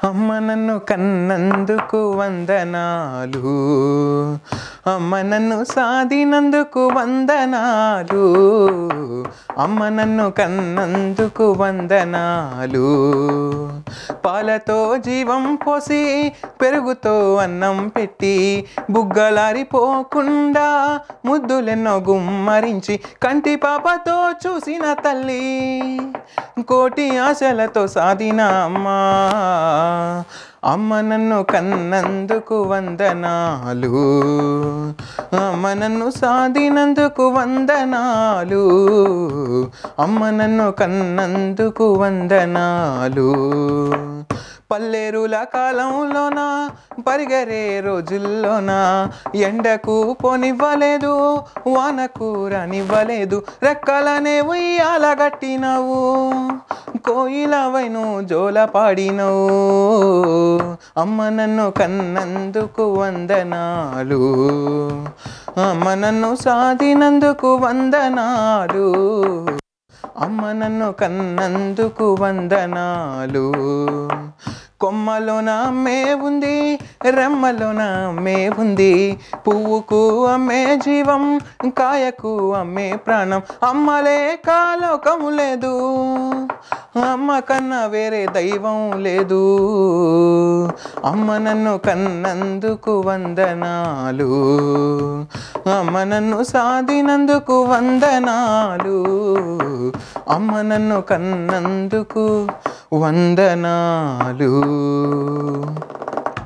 అమ్మ నన్ను కన్నందుకు వందనాలు అమ్మ నన్ను సాధినందుకు వందనాలు అమ్మ నన్ను కన్నందుకు వందనాలు పాలతో జీవం పోసి పెరుగుతో అన్నం పెట్టి బుగ్గలారిపోకుండా ముద్దులెన్నో గుమ్మరించి కంటి పాపతో చూసిన తల్లి కోటి ఆశలతో సాధిన అమ్మా అమ్మ నన్ను కన్నందుకు వందనాలు అమ్మ నన్ను సాధినందుకు వందనాలు అమ్మ నన్ను కన్నందుకు వందనాలు పల్లెరుల కాలంలోన పరిగరే రోజుల్లోన ఎండకు పోనివ్వలేదు వానకు రానివ్వలేదు రెక్కలనే ఉయ్యాలగట్టినవు కోయిలవైను జోల పాడినవు అమ్మ నన్ను కన్నందుకు వందనాలు అమ్మ నన్ను సాధినందుకు వందనాలు అమ్మ నన్ను కన్నందుకు వందనాలు కొమ్మలోన అమ్మే ఉంది రెమ్మలోన అమ్మే ఉంది పువ్వుకు అమ్మే జీవం కాయకు అమ్మే ప్రాణం అమ్మలే కాలోకము లేదు అమ్మ కన్నా వేరే దైవం లేదు అమ్మ నన్ను కన్నందుకు వందనాలు అమ్మ నన్ను సాధినందుకు వందనాలు అమ్మ నన్ను కన్నందుకు వందనాలు